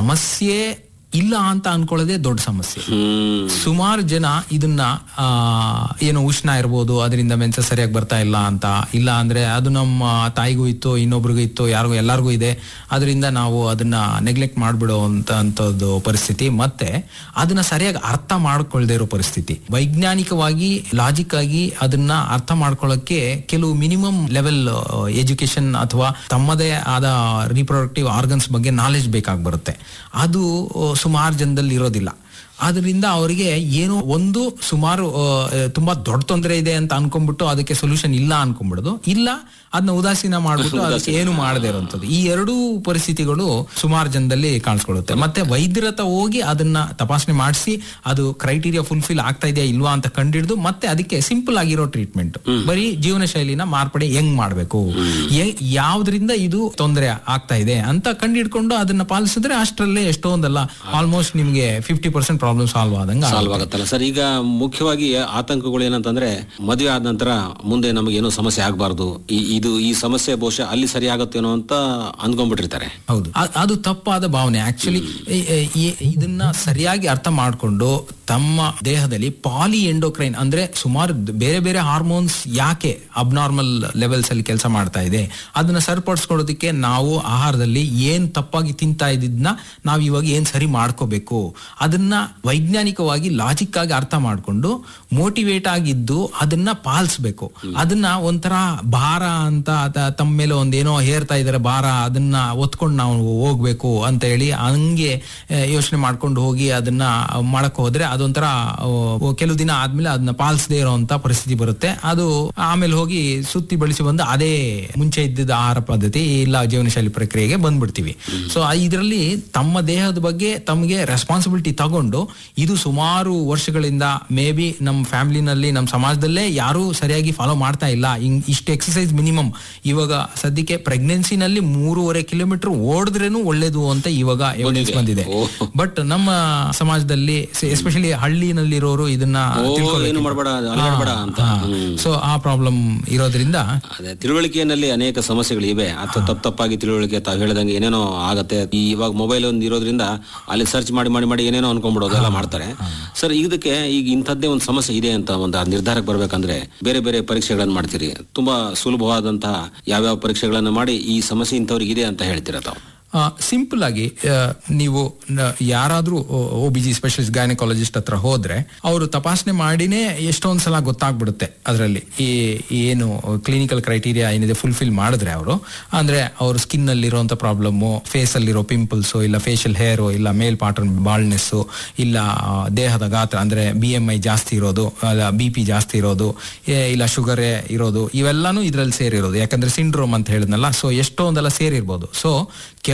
ಸಮಸ್ಯೆ ಇಲ್ಲ ಅಂತ ಅನ್ಕೊಳ್ಳೋದೇ ದೊಡ್ಡ ಸಮಸ್ಯೆ ಹ್ಮ್ ಸುಮಾರು ಜನ ಇದನ್ನ ಆ, ಏನೋ ಉಷ್ಣ ಇರ್ಬೋದು ಅದರಿಂದ ಮೆನ್ಸ ಸರಿಯಾಗಿ ಬರ್ತಾ ಇಲ್ಲ ಅಂತ ಇಲ್ಲ ಅಂದ್ರೆ ಅದು ನಮ್ಮ ತಾಯಿಗೂ ಇತ್ತು ಇನ್ನೊಬ್ರಿಗೂ ಇತ್ತು ಯಾರಿಗೂ ಎಲ್ಲರಿಗೂ ಇದೆ ಅದರಿಂದ ನಾವು ಅದನ್ನ ನೆಗ್ಲೆಕ್ಟ್ ಮಾಡ್ಬಿಡೋ ಅಂತ ಅಂತದ್ದು ಪರಿಸ್ಥಿತಿ ಮತ್ತೆ ಅದನ್ನ ಸರಿಯಾಗಿ ಅರ್ಥ ಮಾಡ್ಕೊಳ್ದೇ ಇರೋ ಪರಿಸ್ಥಿತಿ ವೈಜ್ಞಾನಿಕವಾಗಿ ಲಾಜಿಕ್ ಆಗಿ ಅದನ್ನ ಅರ್ಥ ಮಾಡ್ಕೊಳ್ಳೋಕೆ ಕೆಲವು ಮಿನಿಮಮ್ ಲೆವೆಲ್ ಎಜುಕೇಶನ್ ಅಥವಾ ತಮ್ಮದೇ ಆದ ರಿಪ್ರೊಡಕ್ಟಿವ್ ಆರ್ಗನ್ಸ್ ಬಗ್ಗೆ ನಾಲೆಜ್ ಬೇಕಾಗಿ ಬರುತ್ತೆ ಅದು ಸುಮಾರು ಜನದಲ್ಲಿ ಇರೋದಿಲ್ಲ ಆದ್ರಿಂದ ಅವರಿಗೆ ಏನೋ ಒಂದು ಸುಮಾರು ಆ, ತುಂಬಾ ದೊಡ್ಡ ತೊಂದರೆ ಇದೆ ಅಂತ ಅನ್ಕೊಂಡ್ಬಿಟ್ಟು ಅದಕ್ಕೆ ಸೊಲ್ಯೂಷನ್ ಇಲ್ಲ ಅನ್ಕೊಂಡ್ಬಿಡೋದು ಇಲ್ಲ ಅದನ್ನ ಉದಾಸೀನ ಮಾಡ್ಬಿಟ್ಟು ಅದಕ್ಕೆ ಏನು ಮಾಡದೇ ಇರುವಂತದ್ದು ಈ ಎರಡೂ ಪರಿಸ್ಥಿತಿಗಳು ಸುಮಾರು ಜನದಲ್ಲಿ ಕಾಣಿಸ್ಕೊಳ್ಳುತ್ತೆ ಮತ್ತೆ ವೈದ್ಯರ ಹತ್ರ ಹೋಗಿ ಅದನ್ನ ತಪಾಸಣೆ ಮಾಡಿಸಿ ಅದು ಕ್ರೈಟೀರಿಯಾ ಫುಲ್ಫಿಲ್ ಆಗ್ತಾ ಇದೆಯಾ ಇಲ್ವಾ ಅಂತ ಕಂಡಿಡಿದು ಮತ್ತೆ ಅದಕ್ಕೆ ಸಿಂಪಲ್ ಆಗಿರೋ ಟ್ರೀಟ್ಮೆಂಟ್ ಬರೀ ಜೀವನ ಶೈಲಿನ ಮಾರ್ಪಡೆ ಹೆಂಗ್ ಮಾಡ್ಬೇಕು ಎ- ಯಾವ್ದ್ರಿಂದ ಇದು ತೊಂದರೆ ಆಗ್ತಾ ಇದೆ ಅಂತ ಕಂಡಿಡ್ಕೊಂಡು ಅದನ್ನ ಪಾಲಿಸಿದ್ರೆ ಅಷ್ಟರಲ್ಲೇ ಎಷ್ಟೊಂದಲ್ಲ ಆಲ್ಮೋಸ್ಟ್ ನಿಮ್ಗೆ ಫಿಫ್ಟಿ ಪರ್ಸೆಂಟ್ ಪ್ರಾಬ್ಲಮ್ ಸಾಲ್ವ್ ಆದಂಗ ಸಾಲ್ವ್ ಆಗತ್ತಲ್ಲ ಸರ್ ಈಗ ಮುಖ್ಯವಾಗಿ ಆತಂಕಗಳು ಏನಂತಂದ್ರೆ ಮದುವೆ ಆದ ನಂತರ ಮುಂದೆ ನಮಗೆ ಏನೋ ಸಮಸ್ಯೆ ಆಗಬಾರ್ದು ಇದು ಈ ಸಮಸ್ಯೆ ಬಹುಶಃ ಅಲ್ಲಿ ಸರಿ ಆಗುತ್ತೇನೋ ಅಂತ ಅಂದ್ಕೊಂಡ್ಬಿಟ್ಟಿರ್ತಾರೆ ಹೌದು ಅ- ಅದು ತಪ್ಪಾದ ಭಾವನೆ ಆಕ್ಚುಲಿ ಇದನ್ನ ಸರಿಯಾಗಿ ಅರ್ಥ ಮಾಡಿಕೊಂಡು ತಮ್ಮ ದೇಹದಲ್ಲಿ ಪಾಲಿ ಎಂಡೋಕ್ರೈನ್ ಅಂದ್ರೆ ಸುಮಾರು ದ್- ಬೇರೆ ಬೇರೆ ಹಾರ್ಮೋನ್ಸ್ ಯಾಕೆ ಅಬ್ನಾರ್ಮಲ್ ಲೆವೆಲ್ಸ್ ಅಲ್ಲಿ ಕೆಲಸ ಮಾಡ್ತಾ ಇದೆ ಅದನ್ನ ಸರಿಪಡಿಸ್ಕೊಳ್ಳೋದಕ್ಕೆ ನಾವು ಆಹಾರದಲ್ಲಿ ಏನ್ ತಪ್ಪಾಗಿ ತಿಂತಾ ಇದ್ದಿದ್ನ ನಾವು ಇವಾಗ ಏನ್ ಸರಿ ಮಾಡ್ಕೋಬೇಕು ಅದನ್ನ ವೈಜ್ಞಾನಿಕವಾಗಿ ಲಾಜಿಕ್ ಆಗಿ ಅರ್ಥ ಮಾಡ್ಕೊಂಡು ಮೋಟಿವೇಟ್ ಆಗಿದ್ದು ಅದನ್ನ ಪಾಲಿಸ್ಬೇಕು ಅದನ್ನ ಒಂಥರ ಭಾರ ಅಂತ ಅಥ- ತಮ್ಮ ಮೇಲೆ ಒಂದೇನೋ ಹೇರ್ತಾ ಇದಾರೆ ಭಾರ ಅದನ್ನ ಒತ್ಕೊಂಡು ನಾವು ಹೋಗ್ಬೇಕು ಅಂತ ಹೇಳಿ ಹಂಗೆ ಯೋಚನೆ ಮಾಡ್ಕೊಂಡು ಹೋಗಿ ಅದನ್ನ ಮಾಡಕ್ ಹೋದ್ರೆ ಅದೊಂಥರ ಆ, ಕೆಲವು ದಿನ ಆದ್ಮೇಲೆ ಅದನ್ನ ಪಾಲಿಸದೇ ಇರೋಂತ ಪರಿಸ್ಥಿತಿ ಬರುತ್ತೆ ಅದು ಆಮೇಲೆ ಹೋಗಿ ಸುತ್ತಿ ಬಳಸಿ ಬಂದು ಅದೇ ಮುಂಚೆ ಇದ್ದಿದ್ದ ಆಹಾರ ಪದ್ಧತಿ ಇಲ್ಲ ಜೀವನ ಶೈಲಿ ಪ್ರಕ್ರಿಯೆಗೆ ಬಂದ್ಬಿಡ್ತೀವಿ ಸೊ ಇದರಲ್ಲಿ ತಮ್ಮ ದೇಹದ ಬಗ್ಗೆ ತಮಗೆ ರೆಸ್ಪಾನ್ಸಿಬಿಲಿಟಿ ತಗೊಂಡು ಇದು ಸುಮಾರು ವರ್ಷಗಳಿಂದ ಮೇ ಬಿ ನಮ್ಮ ಫ್ಯಾಮಿಲಿನಲ್ಲಿ ನಮ್ಮ ಸಮಾಜದಲ್ಲೇ ಯಾರು ಸರಿಯಾಗಿ ಫಾಲೋ ಮಾಡ್ತಾ ಇಲ್ಲ ಹಿಂಗ್ ಇಷ್ಟು ಎಕ್ಸಸೈಸ್ ಮಿನಿಮಮ್ ಇವಾಗ ಸದ್ಯಕ್ಕೆ ಪ್ರೆಗ್ನೆನ್ಸಿನಲ್ಲಿ ಮೂರುವರೆ ಕಿಲೋಮೀಟರ್ ಓಡಿದ್ರೇನು ಒಳ್ಳೇದು ಅಂತ ಇವಾಗ ಎವಿಡೆನ್ಸ್ ಬಂದಿದೆ ಬಟ್ ನಮ್ಮ ಸಮಾಜದಲ್ಲಿ ಎಸ್ಪೆಷಲಿ ಹಳ್ಳಿನಲ್ಲಿರೋರು ಇದನ್ನ ಏನು ಮಾಡಬೇಡ ಅಲಗಾಡ್ಬೇಡ ಅಂತ ಸೊ ಆ ಪ್ರಾಬ್ಲಮ್ ಇರೋದ್ರಿಂದ ಅದೇ ತಿಳುವಳಿಕೆಯಲ್ಲಿ ಅನೇಕ ಸಮಸ್ಯೆಗಳು ಇವೆ ಅಥವಾ ತಪ್ಪು ತಪ್ಪಾಗಿ ತಿಳುವಳಿಕೆ ತಾವು ಹೇಳ್ದಂಗೆ ಏನೇನೋ ಆಗತ್ತೆ ಈ ಇವಾಗ ಮೊಬೈಲ್ ಒಂದು ಇರೋದ್ರಿಂದ ಅಲ್ಲಿ ಸರ್ಚ್ ಮಾಡಿ ಮಾಡಿ ಮಾಡಿ ಏನೇನೋ ಅನ್ಕೊಂಡ್ಬಿಡೋದು ಎಲ್ಲ ಮಾಡ್ತಾರೆ ಸರ್ ಇದಕ್ಕೆ ಈಗ ಇಂಥದ್ದೇ ಒಂದು ಸಮಸ್ಯೆ ಇದೆ ಅಂತ ಒಂದು ಆ ನಿರ್ಧಾರಕ್ಕೆ ಬರ್ಬೇಕಂದ್ರೆ ಬೇರೆ ಬೇರೆ ಪರೀಕ್ಷೆಗಳನ್ನ ಮಾಡ್ತೀರಿ ತುಂಬಾ ಸುಲಭವಾದಂತಹ ಯಾವ್ಯಾವ ಪರೀಕ್ಷೆಗಳನ್ನ ಮಾಡಿ ಈ ಸಮಸ್ಯೆ ಇಂಥವ್ರಿಗೆ ಇದೆ ಅಂತ ಹೇಳ್ತೀರಾ ತಾವು ಸಿಂಪಲ್ ಆಗಿ ಆ, ನೀವು ನ- ಯಾರಾದ್ರೂ O B G specialist gynaecologist ಹತ್ರ ಹೋದ್ರೆ ಅವರು ತಪಾಸಣೆ ಮಾಡಿನೇ ಎಷ್ಟೊಂದ್ ಸಲ ಗೊತ್ತಾಗ್ಬಿಡುತ್ತೆ ಅದರಲ್ಲಿ ಈ ಏನು ಕ್ಲಿನಿಕಲ್ ಕ್ರೈಟೀರಿಯಾ ಏನಿದೆ ಫುಲ್ಫಿಲ್ ಮಾಡಿದ್ರೆ ಅವರು ಅಂದ್ರೆ ಅವ್ರ ಸ್ಕಿನ್ ಅಲ್ಲಿರುವಂತ ಪ್ರಾಬ್ಲಮ್ ಫೇಸ್ ಅಲ್ಲಿರೋ ಪಿಂಪಲ್ಸ್ ಇಲ್ಲ ಫೇಶಿಯಲ್ ಹೇರ್ ಇಲ್ಲ ಮೇಲ್ ಪಾಟರ್ನ್ ಬಾಲ್ನೆಸ್ ಇಲ್ಲ ಆ, ದೇಹದ ಗಾತ್ರ ಅಂದ್ರೆ ಬಿ ಎಂ ಐ ಜಾಸ್ತಿ ಇರೋದು ಬಿ ಪಿ ಜಾಸ್ತಿ ಇರೋದು ಏ- ಇಲ್ಲ ಶುಗರ್ ಇರೋದು ಇವೆಲ್ಲಾನು ಇದ್ರಲ್ಲಿ ಸೇರಿರೋದು ಯಾಕಂದ್ರೆ ಸಿಂಡ್ರೋಮ್ ಅಂತ ಹೇಳಿದ್ನಲ್ಲ ಸೊ ಎಷ್ಟೊಂದೆಲ್ಲ ಸೇರಿರ್ಬೋದು ಸೊ ಕೆಲವು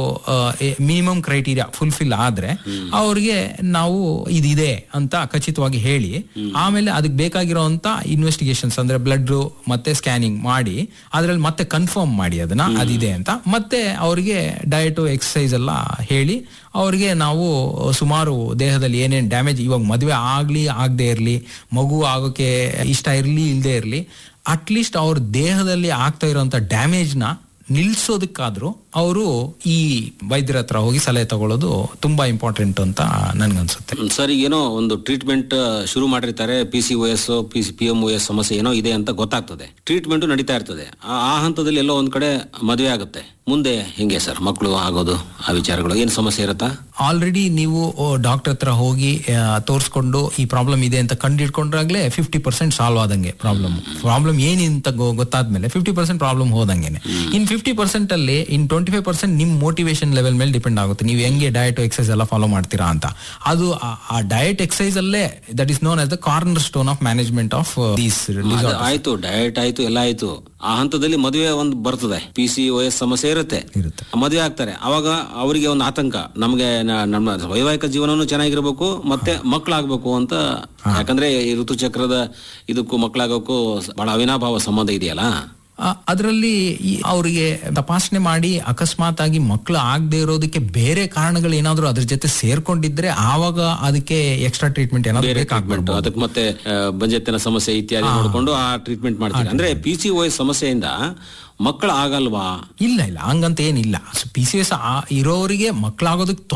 ಮಿನಿಮಮ್ ಕ್ರೈಟೀರಿಯಾ ಫುಲ್ಫಿಲ್ ಆದ್ರೆ ಅವ್ರಿಗೆ ನಾವು ಇದಿದೆ ಅಂತ ಖಚಿತವಾಗಿ ಹೇಳಿ ಆಮೇಲೆ ಅದಕ್ಕೆ ಬೇಕಾಗಿರೋಂತ ಇನ್ವೆಸ್ಟಿಗೇಷನ್ಸ್ ಅಂದ್ರೆ ಬ್ಲಡ್ ಮತ್ತೆ ಸ್ಕ್ಯಾನಿಂಗ್ ಮಾಡಿ ಅದ್ರಲ್ಲಿ ಮತ್ತೆ ಕನ್ಫರ್ಮ್ ಮಾಡಿ ಅದನ್ನ ಅದಿದೆ ಅಂತ ಮತ್ತೆ ಅವ್ರಿಗೆ ಡಯಟು ಎಕ್ಸಸೈಸ್ ಎಲ್ಲ ಹೇಳಿ ಅವ್ರಿಗೆ ನಾವು ಸುಮಾರು ದೇಹದಲ್ಲಿ ಏನೇನ್ ಡ್ಯಾಮೇಜ್ ಇವಾಗ ಮದುವೆ ಆಗ್ಲಿ ಆಗದೆ ಇರ್ಲಿ ಮಗು ಆಗೋಕೆ ಇಷ್ಟ ಇರ್ಲಿ ಇಲ್ಲದೆ ಇರ್ಲಿ ಅಟ್ಲೀಸ್ಟ್ ಅವ್ರ ದೇಹದಲ್ಲಿ ಆಗ್ತಾ ಇರೋಂಥ ಡ್ಯಾಮೇಜ್ನ ನಿಲ್ಸೋದಕ್ಕಾದ್ರೂ ಅವರು ಈ ವೈದ್ಯರ ಹತ್ರ ಹೋಗಿ ಸಲಹೆ ತಗೊಳ್ಳೋದು ತುಂಬಾ ಇಂಪಾರ್ಟೆಂಟ್ ಅಂತ ನನ್ಗನ್ಸುತ್ತೆ ಸರ್ ಈಗ ಏನೋ ಒಂದು ಟ್ರೀಟ್ಮೆಂಟ್ ಶುರು ಮಾಡಿರ್ತಾರೆ P C O S P C P M O S ಸಮಸ್ಯೆ ಏನೋ ಇದೆ ಅಂತ ಗೊತ್ತಾಗ್ತದೆ ಟ್ರೀಟ್ಮೆಂಟ್ ನಡೀತಾ ಇರ್ತದೆ ಆ- ಆ ಹಂತದಲ್ಲಿ ಎಲ್ಲೋ ಒಂದ್ ಕಡೆ ಮದುವೆ ಆಗುತ್ತೆ ಮುಂದೆ ಹೆಂಗೆ ಸರ್ ಮಕ್ಕಳು ಆಗೋದು ಆ ವಿಚಾರಗಳು ಏನ್ ಸಮಸ್ಯೆ ಇರುತ್ತಾ ಆಲ್ರೆಡಿ ನೀವು ಡಾಕ್ಟರ್ ಹತ್ರ ಹೋಗಿ ಆ, ತೋರ್ಸ್ಕೊಂಡು ಈ ಪ್ರಾಬ್ಲಮ್ ಇದೆ ಅಂತ ಕಂಡಿಡ್ಕೊಂಡ್ರಾಗ್ಲೇ ಫಿಫ್ಟಿ ಪರ್ಸೆಂಟ್ ಸಾಲ್ವ್ ಆದಂಗೆ ಪ್ರಾಬ್ಲಮ್ ಪ್ರಾಬ್ಲಮ್ ಏನಿಂತ ಗೊ- ಗೊತ್ತಾದ್ಮೇಲೆ ಫಿಫ್ಟಿ ಪರ್ಸೆಂಟ್ ಪ್ರಾಬ್ಲಮ್ ಹೋದಂಗೆನೆ ಇನ್ ಫಿಫ್ಟಿ ಪರ್ಸೆಂಟ್ ಅಲ್ಲಿ ಇನ್ ಟ್ವೆಂಟಿ ಫೈವ್ ಪರ್ಸೆಂಟ್ ನಿಮ್ ಮೋಟಿವೇಶನ್ ಲೆವೆಲ್ ಮೇಲೆ ಡಿಪೆಂಡ್ ಆಗುತ್ತೆ ನೀವು ಹೆಂಗೆ ಡಯಟ್ ಎಕ್ಸೈಸ್ ಎಲ್ಲ ಫಾಲೋ ಮಾಡ್ತೀರಾ ಅಂತ ಅದು ಆ- ಆ ಡಯಟ್ ಎಕ್ಸೈಸ್ ಅಲ್ಲೇ that is known as the corner stone of management of these ಅದು ಆಯ್ತು ಡಯಟ್ ಆಯ್ತು ಎಲ್ಲ ಆಯ್ತು ಆ ಹಂತದಲ್ಲಿ ಮದುವೆ ಒಂದು ಬರ್ತದೆ ಪಿ ಸಿ ಓ ಎಸ್ ಸಮಸ್ಯೆ ಇರುತ್ತೆ ಇರುತ್ತೆ ಮದುವೆ ಆಗ್ತಾರೆ ಅವಾಗ ಅವರಿಗೆ ಒಂದು ಆತಂಕ ನಮಗೆ ನ- ನಮ್ಮ ವೈವಾಹಿಕ ಜೀವನನು ಚೆನ್ನಾಗಿರ್ಬೇಕು ಮತ್ತೆ ಮಕ್ಕಳಾಗ್ಬೇಕು ಅಂತ ಯಾಕಂದ್ರೆ ಈ ಋತುಚಕ್ರದ ಇದಕ್ಕೂ ಮಕ್ಕಳಾಗೋಕ್ಕೂ ಬಹಳ ಅವಿನಾಭಾವ ಸಂಬಂಧ ಇದೆಯಲ್ಲ ಅದರಲ್ಲಿ ಅವರಿಗೆ ತಪಾಸಣೆ ಮಾಡಿ ಅಕಸ್ಮಾತ್ ಆಗಿ ಮಕ್ಕಳು ಆಗದೆ ಇರೋದಕ್ಕೆ ಬೇರೆ ಕಾರಣಗಳು ಏನಾದ್ರು ಅದ್ರ ಜೊತೆ ಸೇರ್ಕೊಂಡಿದ್ರೆ ಆವಾಗ ಅದಕ್ಕೆ ಎಕ್ಸ್ಟ್ರಾ ಟ್ರೀಟ್ಮೆಂಟ್ ಏನಾದ್ರು ಟ್ರೀಟ್ಮೆಂಟ್ ಬೇಕಾಗ್ಬಿಡ್ಬೋದು ಅದಕ್ಕೆ ಮತ್ತೆ ಆ, ಬಂಜೆತ್ತಿನ ಸಮಸ್ಯೆ ಇತ್ಯಾದಿ ನೋಡಿಕೊಂಡು ಆ ಟ್ರೀಟ್ಮೆಂಟ್ ಮಾಡ್ತೀವಿ ಅಂದ್ರೆ ಪಿ ಸಿ ಓ ಎಸ್ ಸಮಸ್ಯೆಯಿಂದ ಮಕ್ಕಳು ಆಗಲ್ವಾ ಇಲ್ಲ ಇಲ್ಲ ಹಂಗಂತ ಏನಿಲ್ಲ ಪಿ ಸಿ ಎಸ್ ಇರೋರಿಗೆ ಮಕ್ಕಳಾಗೋದಕ್ಕೆ